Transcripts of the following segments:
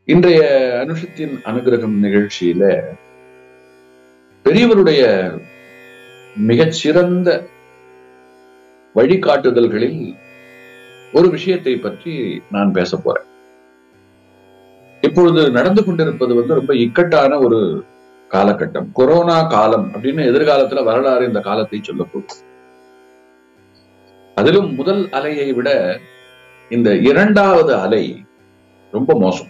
இன்றைய அனுஷத்தின் அனுகிரகம் நிகழ்ச்சியில பெரியவருடைய மிகச்சிறந்த வழிகாட்டுதல்களில் ஒரு விஷயத்தை பற்றி நான் பேச போறேன் இப்பொழுது நடந்து கொண்டிருப்பது வந்து ரொம்ப இக்கட்டான ஒரு காலகட்டம் கொரோனா காலம் அப்படின்னு எதிர்காலத்துல வரலாறு இந்த காலத்தை சொல்லக்கூடும் அதிலும் முதல் அலையை விட இந்த இரண்டாவது அலை ரொம்ப மோசம்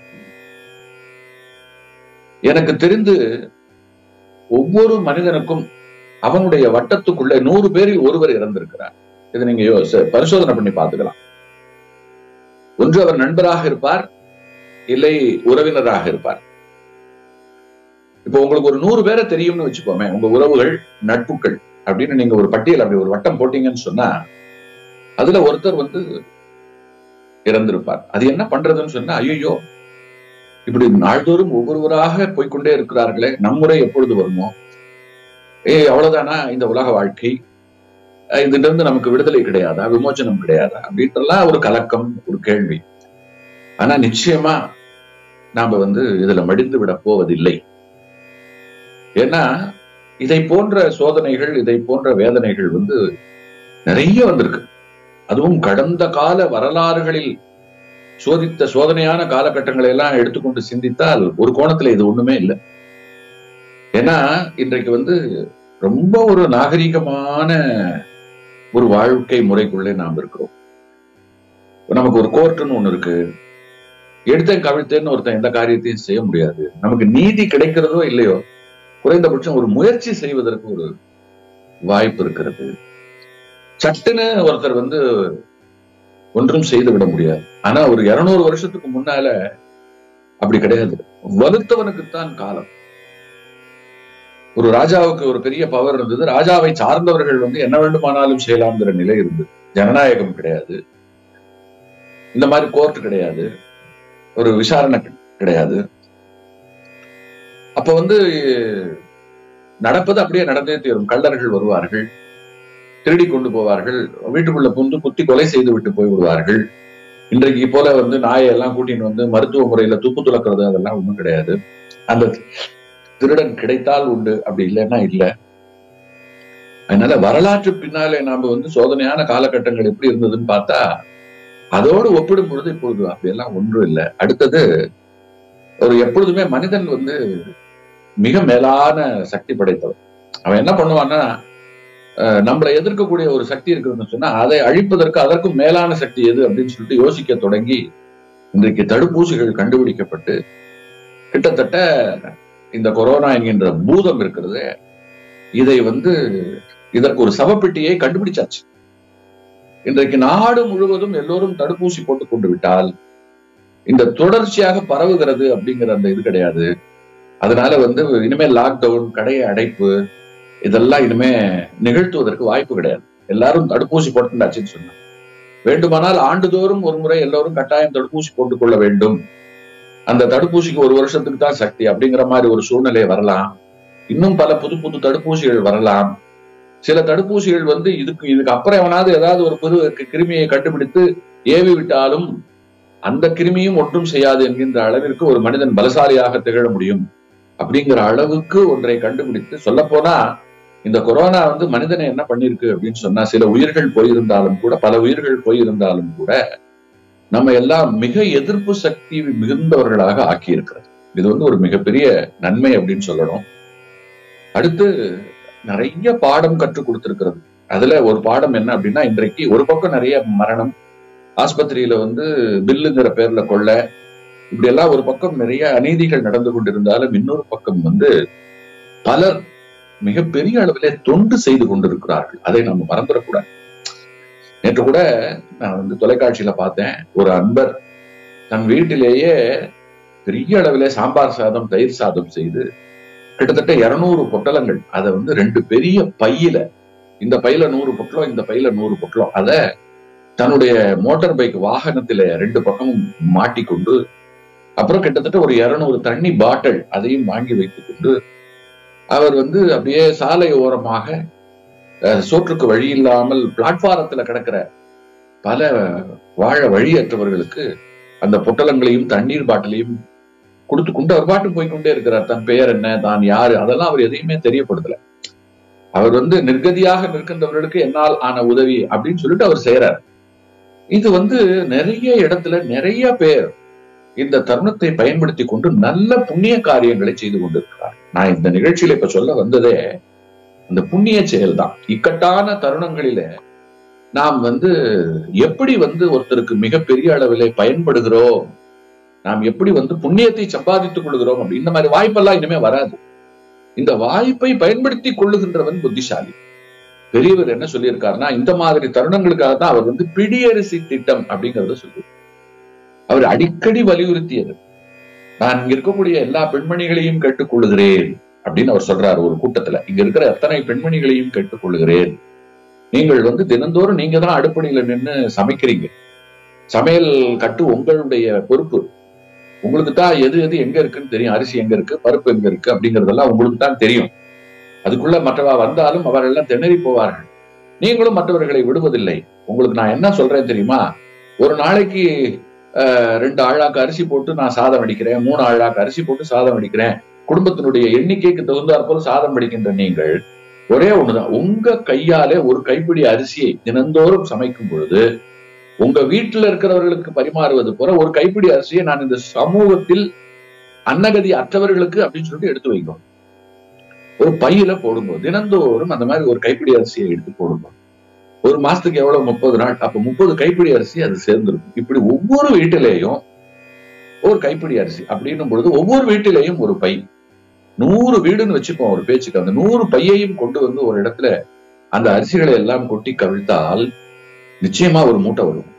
எனக்கு தெரிந்து ஒவ்வொரு மனிதனுக்கும் அவனுடைய வட்டத்துக்குள்ள நூறு பேரில் ஒருவர் இறந்திருக்கிறார் இதை நீங்க யோ- பரிசோதனை பண்ணி பார்த்துக்கலாம் ஒன்று அவர் நண்பராக இருப்பார் இல்லை உறவினராக இருப்பார் இப்போ உங்களுக்கு ஒரு நூறு பேரை தெரியும்னு வச்சுக்கோமே உங்க உறவுகள் நட்புகள் அப்படின்னு நீங்க ஒரு பட்டியல் அப்படி ஒரு வட்டம் போட்டீங்கன்னு சொன்னா அதுல ஒருத்தர் வந்து இறந்திருப்பார் அது என்ன பண்றதுன்னு சொன்னா ஐயோ இப்படி நாள்தோறும் ஒவ்வொருவராக போய்க்கொண்டே இருக்கிறார்களே நம்முறை எப்பொழுது வருமோ ஏய் அவ்வளவுதானா இந்த உலக வாழ்க்கை அஹ் இதுல இருந்து நமக்கு விடுதலை கிடையாதா விமோச்சனம் கிடையாதா அப்படின்றலாம் ஒரு கலக்கம் ஒரு கேள்வி ஆனா நிச்சயமா நாம வந்து இதுல மடிந்து விட போவதில்லை ஏன்னா இதை போன்ற சோதனைகள் இதை போன்ற வேதனைகள் வந்து நிறைய வந்திருக்கு அதுவும் கடந்த கால வரலாறுகளில் சோதித்த சோதனையான காலகட்டங்களை எல்லாம் எடுத்துக்கொண்டு சிந்தித்தால் ஒரு கோணத்துல இது ஒண்ணுமே இல்லை ஏன்னா இன்றைக்கு வந்து ரொம்ப ஒரு நாகரிகமான ஒரு வாழ்க்கை முறைக்குள்ளே நாம் இருக்கிறோம் நமக்கு ஒரு கோர்ட்டுன்னு ஒண்ணு இருக்கு எடுத்தேன் கவிழ்த்தேன்னு ஒருத்தன் எந்த காரியத்தையும் செய்ய முடியாது நமக்கு நீதி கிடைக்கிறதோ இல்லையோ குறைந்தபட்சம் ஒரு முயற்சி செய்வதற்கு ஒரு வாய்ப்பு இருக்கிறது சட்டுன்னு ஒருத்தர் வந்து ஒன்றும் செய்து விட முடியாது ஆனா ஒரு இருநூறு வருஷத்துக்கு முன்னால அப்படி கிடையாது வலுத்தவனுக்குத்தான் காலம் ஒரு ராஜாவுக்கு ஒரு பெரிய பவர் இருந்தது ராஜாவை சார்ந்தவர்கள் வந்து என்ன வேண்டுமானாலும் செய்யலாம்ங்கிற நிலை இருந்தது ஜனநாயகம் கிடையாது இந்த மாதிரி கோர்ட் கிடையாது ஒரு விசாரணை கிடை- கிடையாது அப்ப வந்து நடப்பது அப்படியே நடந்தே தீரும் கள்ளர்கள் வருவார்கள் திருடி கொண்டு போவார்கள் வீட்டுக்குள்ள புந்து குத்தி கொலை செய்து விட்டு போய் விடுவார்கள் இன்றைக்கு போல வந்து நாயை எல்லாம் கூட்டின்னு வந்து மருத்துவ முறையில துப்பு துளக்குறது அதெல்லாம் ஒண்ணும் கிடையாது அந்த திருடன் கிடைத்தால் உண்டு அப்படி இல்லைன்னா இல்ல அதனால வரலாற்று பின்னாலே நாம வந்து சோதனையான காலகட்டங்கள் எப்படி இருந்ததுன்னு பார்த்தா அதோடு ஒப்பிடும் பொழுது இப்பொழுது அப்படியெல்லாம் ஒன்றும் இல்லை அடுத்தது ஒரு எப்பொழுதுமே மனிதன் வந்து மிக மேலான சக்தி படைத்தவன் அவன் என்ன பண்ணுவான்னா அஹ், நம்மளை எதிர்க்கக்கூடிய ஒரு சக்தி இருக்குதுன்னு சொன்னா அதை அழிப்பதற்கு அதற்கும் மேலான சக்தி எது அப்படின்னு சொல்லிட்டு யோசிக்க தொடங்கி இன்றைக்கு தடுப்பூசிகள் கண்டுபிடிக்கப்பட்டு கிட்டத்தட்ட இந்த கொரோனா என்கின்ற பூதம் இருக்கிறது இதை வந்து இதற்கு ஒரு சவப்பெட்டியை கண்டுபிடிச்சாச்சு இன்றைக்கு நாடு முழுவதும் எல்லோரும் தடுப்பூசி போட்டுக் கொண்டு விட்டால் இந்த தொடர்ச்சியாக பரவுகிறது அப்படிங்கிற அந்த இது கிடையாது அதனால வந்து இனிமேல் லாக்டவுன் கடைய அடைப்பு இதெல்லாம் இனிமே நிகழ்த்துவதற்கு வாய்ப்பு கிடையாது எல்லாரும் தடுப்பூசி போட்டுண்டாச்சுன்னு சொன்னாங்க வேண்டுமானால் ஆண்டுதோறும் ஒரு முறை எல்லோரும் கட்டாயம் தடுப்பூசி போட்டுக் கொள்ள வேண்டும் அந்த தடுப்பூசிக்கு ஒரு வருஷத்துக்கு தான் சக்தி அப்படிங்கிற மாதிரி ஒரு சூழ்நிலை வரலாம் இன்னும் பல புது புது தடுப்பூசிகள் வரலாம் சில தடுப்பூசிகள் வந்து இதுக்கு இதுக்கு அப்புறம் எவனாவது ஏதாவது ஒரு புது கிருமியை கண்டுபிடித்து ஏவி விட்டாலும் அந்த கிருமியும் ஒன்றும் செய்யாது என்கின்ற அளவிற்கு ஒரு மனிதன் பலசாலியாக திகழ முடியும் அப்படிங்கிற அளவுக்கு ஒன்றை கண்டுபிடித்து சொல்ல போனா இந்த கொரோனா வந்து மனிதனை என்ன பண்ணிருக்கு அப்படின்னு சொன்னா சில உயிர்கள் போயிருந்தாலும் கூட பல உயிர்கள் போயிருந்தாலும் கூட நம்ம எல்லாம் மிக எதிர்ப்பு சக்தி மிகுந்தவர்களாக ஆக்கி இருக்கிறது இது வந்து ஒரு மிகப்பெரிய நன்மை அப்படின்னு சொல்லணும் அடுத்து நிறைய பாடம் கற்றுக் கொடுத்திருக்கிறது அதுல ஒரு பாடம் என்ன அப்படின்னா இன்றைக்கு ஒரு பக்கம் நிறைய மரணம் ஆஸ்பத்திரியில வந்து பில்லுங்கிற பேர்ல கொள்ள இப்படி எல்லாம் ஒரு பக்கம் நிறைய அநீதிகள் நடந்து கொண்டிருந்தாலும் இன்னொரு பக்கம் வந்து பலர் மிகப்பெரிய அளவிலே தொண்டு செய்து கொண்டிருக்கிறார்கள் அதை நம்ம மறந்துடக்கூடாது நேற்று கூட நான் வந்து தொலைக்காட்சியில பார்த்தேன் ஒரு அன்பர் தன் வீட்டிலேயே பெரிய அளவிலே சாம்பார் சாதம் தயிர் சாதம் செய்து கிட்டத்தட்ட இருநூறு பொட்டலங்கள் அதை வந்து ரெண்டு பெரிய பையில இந்த பையில நூறு பொட்டலம் இந்த பையில நூறு பொட்டலம் அத தன்னுடைய மோட்டார் பைக் வாகனத்தில ரெண்டு பக்கமும் மாட்டிக்கொண்டு அப்புறம் கிட்டத்தட்ட ஒரு இருநூறு தண்ணி பாட்டில் அதையும் வாங்கி வைத்துக் கொண்டு அவர் வந்து அப்படியே சாலை ஓரமாக அஹ், சோற்றுக்கு வழி இல்லாமல் பிளாட்பாரத்துல கிடக்கிற பல வாழ வழியற்றவர்களுக்கு அந்த பொட்டலங்களையும் தண்ணீர் பாட்டிலையும் கொடுத்து கொண்டு அவர் பாட்டு போய்க்கொண்டே இருக்கிறார் தன் பெயர் என்ன தான் யாரு அதெல்லாம் அவர் எதையுமே தெரியப்படுத்தல அவர் வந்து நிர்கதியாக நிற்கின்றவர்களுக்கு என்னால் ஆன உதவி அப்படின்னு சொல்லிட்டு அவர் செய்யறார் இது வந்து நிறைய இடத்துல நிறைய பேர் இந்த தருணத்தை பயன்படுத்தி கொண்டு நல்ல புண்ணிய காரியங்களை செய்து கொண்டிருக்கிறார் நான் இந்த நிகழ்ச்சியில இப்ப சொல்ல வந்ததே இந்த புண்ணிய செயல் தான் இக்கட்டான தருணங்களில நாம் வந்து எப்படி வந்து ஒருத்தருக்கு மிகப்பெரிய அளவிலே பயன்படுகிறோம் நாம் எப்படி வந்து புண்ணியத்தை சம்பாதித்துக் கொள்கிறோம் அப்படி இந்த மாதிரி வாய்ப்பெல்லாம் இனிமே வராது இந்த வாய்ப்பை பயன்படுத்தி கொள்ளுகின்றவன் புத்திசாலி பெரியவர் என்ன சொல்லியிருக்காருன்னா இந்த மாதிரி தருணங்களுக்காக தான் அவர் வந்து பிடியரிசி திட்டம் அப்படிங்கறத சொல்லி அவர் அடிக்கடி வலியுறுத்தியது நான் இங்க இருக்கக்கூடிய எல்லா பெண்மணிகளையும் கேட்டுக்கொள்ளுகிறேன் அப்படின்னு அவர் சொல்றாரு ஒரு கூட்டத்துல இங்க இருக்கிற அத்தனை பெண்மணிகளையும் கேட்டுக்கொள்ளுகிறேன் நீங்கள் வந்து தினந்தோறும் நீங்க தான் அடுப்படியில நின்று சமைக்கிறீங்க சமையல் கட்டு உங்களுடைய பொறுப்பு உங்களுக்கு தான் எது எது எங்க இருக்குன்னு தெரியும் அரிசி எங்க இருக்கு பருப்பு எங்க இருக்கு அப்படிங்கறதெல்லாம் உங்களுக்கு தான் தெரியும் அதுக்குள்ள மற்றவா வந்தாலும் அவரெல்லாம் திணறி போவார்கள் நீங்களும் மற்றவர்களை விடுவதில்லை உங்களுக்கு நான் என்ன சொல்றேன் தெரியுமா ஒரு நாளைக்கு அஹ், ரெண்டு ஆழாக்கு அரிசி போட்டு நான் சாதம் அடிக்கிறேன் மூணு ஆழாக்கு அரிசி போட்டு சாதம் அடிக்கிறேன் குடும்பத்தினுடைய எண்ணிக்கைக்கு தகுந்தாற் போல சாதம் அடிக்கின்ற நீங்கள் ஒரே ஒண்ணுதான் உங்க கையாலே ஒரு கைப்பிடி அரிசியை தினந்தோறும் சமைக்கும் பொழுது உங்க வீட்டுல இருக்கிறவர்களுக்கு பரிமாறுவது போல ஒரு கைப்பிடி அரிசியை நான் இந்த சமூகத்தில் அன்னகதி அற்றவர்களுக்கு அப்படின்னு சொல்லிட்டு எடுத்து வைக்கும் ஒரு பையில போடும்போது தினந்தோறும் அந்த மாதிரி ஒரு கைப்பிடி அரிசியை எடுத்து போடும்போது ஒரு மாசத்துக்கு எவ்வளவு முப்பது நாள் அப்ப முப்பது கைப்பிடி அரிசி அது சேர்ந்திருக்கும் இப்படி ஒவ்வொரு வீட்டிலேயும் ஒரு கைப்பிடி அரிசி அப்படின்னும் பொழுது ஒவ்வொரு வீட்டிலேயும் ஒரு பை நூறு வீடுன்னு வச்சுப்போம் ஒரு பேச்சுக்கு அந்த நூறு பையையும் கொண்டு வந்து ஒரு இடத்துல அந்த அரிசிகளை எல்லாம் கொட்டி கவிழ்த்தால் நிச்சயமா ஒரு மூட்டை வரும்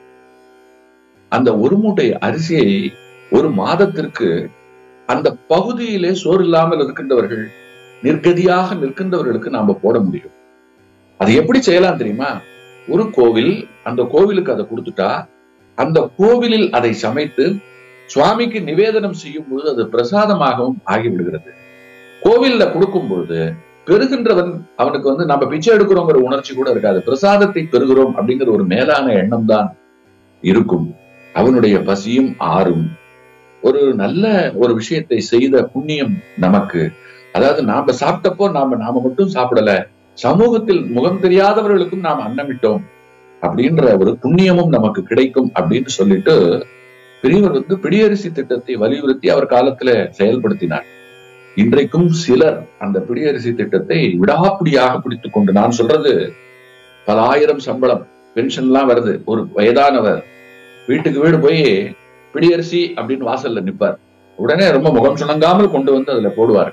அந்த ஒரு மூட்டை அரிசியை ஒரு மாதத்திற்கு அந்த பகுதியிலே சோறு இல்லாமல் இருக்கின்றவர்கள் நிர்கதியாக நிற்கின்றவர்களுக்கு நாம போட முடியும் அது எப்படி செய்யலாம் தெரியுமா ஒரு கோவில் அந்த கோவிலுக்கு அதை கொடுத்துட்டா அந்த கோவிலில் அதை சமைத்து சுவாமிக்கு நிவேதனம் செய்யும் பொழுது அது பிரசாதமாகவும் ஆகிவிடுகிறது கோவில்ல கொடுக்கும் பொழுது பெறுகின்றவன் அவனுக்கு வந்து நம்ம பிச்சை எடுக்கிறோங்கிற உணர்ச்சி கூட இருக்காது பிரசாதத்தை பெறுகிறோம் அப்படிங்கிற ஒரு மேலான எண்ணம் தான் இருக்கும் அவனுடைய பசியும் ஆறும் ஒரு நல்ல ஒரு விஷயத்தை செய்த புண்ணியம் நமக்கு அதாவது நாம சாப்பிட்டப்போ நாம நாம மட்டும் சாப்பிடல சமூகத்தில் முகம் தெரியாதவர்களுக்கும் நாம் அன்னமிட்டோம் அப்படின்ற ஒரு புண்ணியமும் நமக்கு கிடைக்கும் அப்படின்னு சொல்லிட்டு பெரியவர் வந்து பிடியரிசி திட்டத்தை வலியுறுத்தி அவர் காலத்துல செயல்படுத்தினார் இன்றைக்கும் சிலர் அந்த பிடியரிசி திட்டத்தை விடாப்பிடியாக பிடித்துக் கொண்டு நான் சொல்றது பல ஆயிரம் சம்பளம் பென்ஷன்லாம் வருது ஒரு வயதானவர் வீட்டுக்கு வீடு போய் பிடியரிசி அப்படின்னு வாசல்ல நிப்பார் உடனே ரொம்ப முகம் சுணங்காமல் கொண்டு வந்து அதுல போடுவார்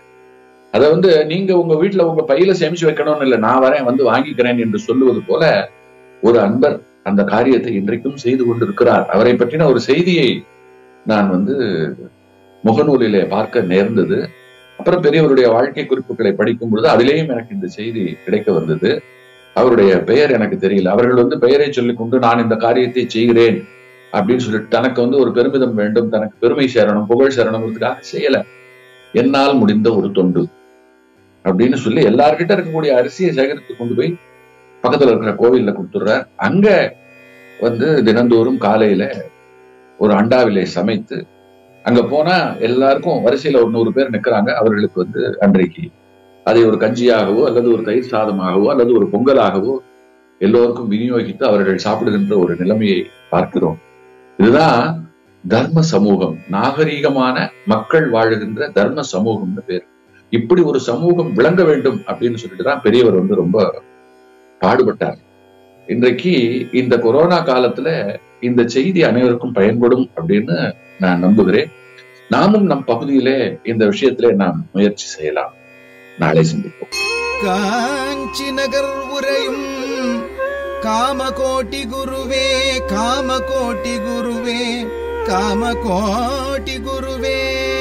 அத வந்து நீங்க உங்க வீட்டுல உங்க பையில சேமிச்சு வைக்கணும்னு இல்லை நான் வரேன் வந்து வாங்கிக்கிறேன் என்று சொல்லுவது போல ஒரு அன்பர் அந்த காரியத்தை இன்றைக்கும் செய்து கொண்டிருக்கிறார் அவரை பற்றின ஒரு செய்தியை நான் வந்து முகநூலிலே பார்க்க நேர்ந்தது அப்புறம் பெரியவருடைய வாழ்க்கை குறிப்புகளை படிக்கும் பொழுது அதிலேயும் எனக்கு இந்த செய்தி கிடைக்க வந்தது அவருடைய பெயர் எனக்கு தெரியல அவர்கள் வந்து பெயரை சொல்லிக் கொண்டு நான் இந்த காரியத்தை செய்கிறேன் அப்படின்னு சொல்லிட்டு தனக்கு வந்து ஒரு பெருமிதம் வேண்டும் தனக்கு பெருமை சேரணும் புகழ் சேரணுங்கிறதுக்காக செய்யல என்னால் முடிந்த ஒரு தொண்டு அப்படின்னு சொல்லி எல்லார்கிட்ட இருக்கக்கூடிய அரிசியை சேகரித்து கொண்டு போய் பக்கத்துல இருக்கிற கோவில்ல கொடுத்துடுறார் அங்க வந்து தினந்தோறும் காலையில ஒரு அண்டாவிலே சமைத்து அங்க போனா எல்லாருக்கும் வரிசையில ஒரு நூறு பேர் நிக்கிறாங்க அவர்களுக்கு வந்து அன்றைக்கு அதை ஒரு கஞ்சியாகவோ அல்லது ஒரு தயிர் சாதமாகவோ அல்லது ஒரு பொங்கலாகவோ எல்லோருக்கும் விநியோகித்து அவர்கள் சாப்பிடுகின்ற ஒரு நிலைமையை பார்க்கிறோம் இதுதான் தர்ம சமூகம் நாகரீகமான மக்கள் வாழுகின்ற தர்ம சமூகம்னு பேர் இப்படி ஒரு சமூகம் விளங்க வேண்டும் அப்படின்னு சொல்லிட்டு தான் பெரியவர் வந்து ரொம்ப பாடுபட்டார் இன்றைக்கு இந்த கொரோனா காலத்துல இந்த செய்தி அனைவருக்கும் பயன்படும் அப்படின்னு நான் நம்புகிறேன் நாமும் நம் பகுதியிலே இந்த விஷயத்திலே நாம் முயற்சி செய்யலாம் நாளை சந்திப்போம் காஞ்சி நகர் உரையும் காமகோட்டி குருவே காமகோட்டி குருவே காமகோட்டி குருவே